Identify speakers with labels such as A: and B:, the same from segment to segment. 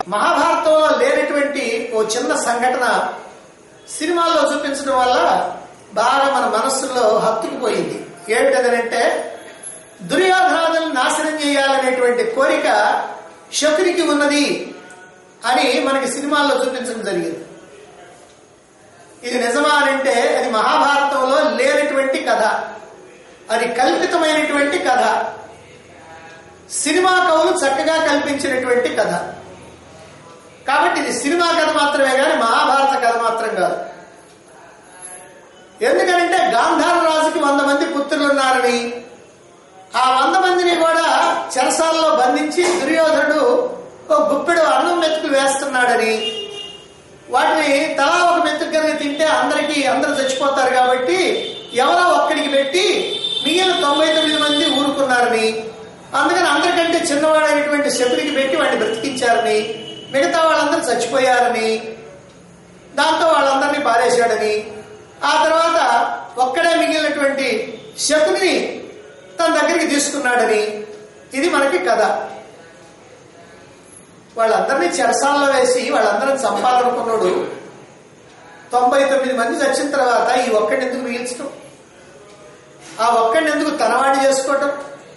A: మహాభారతంలో లేనటువంటి ఓ చిన్న సంఘటన సినిమాల్లో చూపించడం వల్ల బాగా మన మనస్సులో హత్తుకుపోయింది ఏమిటదనంటే దుర్యోధనాదులను నాశనం చేయాలనేటువంటి కోరిక శకునికి ఉన్నది అని మనకి సినిమాల్లో చూపించడం జరిగింది ఇది నిజమా అని అంటే అది మహాభారతంలో లేనటువంటి కథ అది కల్పితమైనటువంటి కథ సినిమా కవులు చక్కగా కల్పించినటువంటి కథ కాబట్టి ఇది సినిమా కథ మాత్రమే కానీ మహాభారత కథ మాత్రం కాదు ఎందుకంటే గాంధార రాజుకి వంద మంది పుత్రులు ఉన్నారని ఆ వంద మందిని కూడా చెరసాలలో బంధించి దుర్యోధనుడు ఒక గుప్పెడు అన్నం మెతుకు వేస్తున్నాడని వాటిని తలా ఒక మెతుకు కనుక తింటే అందరికి అందరూ చచ్చిపోతారు కాబట్టి ఎవరో ఒక్కడికి పెట్టి మిగిలిన తొంభై తొమ్మిది మంది ఊరుకున్నారని అందుకని అందరికంటే చిన్నవాడైనటువంటి శబరికి పెట్టి వాడిని బ్రతికించారని మిగతా వాళ్ళందరూ చచ్చిపోయారని దాంతో వాళ్ళందరినీ పారేశాడని ఆ తర్వాత ఒక్కడే మిగిలినటువంటి శకుని తన దగ్గరికి తీసుకున్నాడని ఇది మనకి కథ వాళ్ళందరినీ చెరసాలలో వేసి వాళ్ళందరిని చంపాలనుకున్నాడు తొంభై తొమ్మిది మంది చచ్చిన తర్వాత ఈ ఒక్కడిని ఎందుకు మిగిల్చడం ఆ ఒక్కడిని ఎందుకు తనవాడి చేసుకోవటం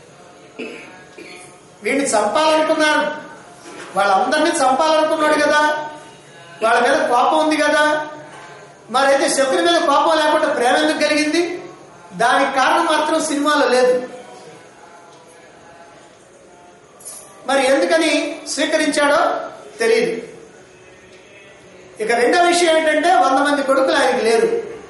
A: వీడిని చంపాలనుకున్నారు వాళ్ళందరినీ చంపాలనుకున్నాడు కదా వాళ్ళ మీద కోపం ఉంది కదా మరైతే శకుని మీద కోపం లేకుండా ప్రేమ ఎందుకు కలిగింది దానికి కారణం మాత్రం సినిమాలో లేదు మరి ఎందుకని స్వీకరించాడో తెలియదు ఇక రెండో విషయం ఏంటంటే వంద మంది కొడుకులు ఆయనకి లేరు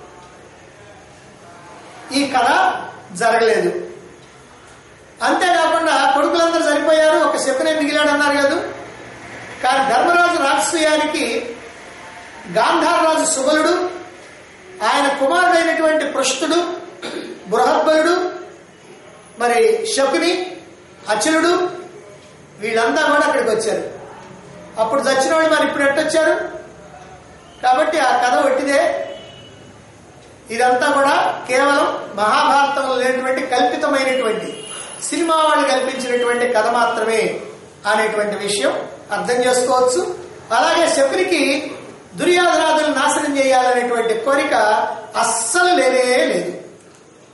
A: ఈ కథ జరగలేదు అంతేకాకుండా కొడుకులందరూ చనిపోయారు ఒక శకునే మిగిలాడు అన్నారు కదా కానీ ధర్మరాజు రాజసూయానికి గాంధారరాజు సుబలుడు ఆయన కుమారుడైనటువంటి పృష్ఠుడు బృహద్బలుడు మరి శకుని అచలుడు వీళ్ళంతా కూడా అక్కడికి వచ్చారు అప్పుడు చచ్చిన వాళ్ళు మరి ఇప్పుడు ఎట్టొచ్చారు కాబట్టి ఆ కథ ఒట్టిదే ఇదంతా కూడా కేవలం మహాభారతంలో లేనటువంటి కల్పితమైనటువంటి సినిమా వాళ్ళు కల్పించినటువంటి కథ మాత్రమే అనేటువంటి విషయం అర్థం చేసుకోవచ్చు అలాగే శకునికి దుర్యోధనాదులు నాశనం చేయాలనేటువంటి కోరిక అస్సలు లేనే లేదు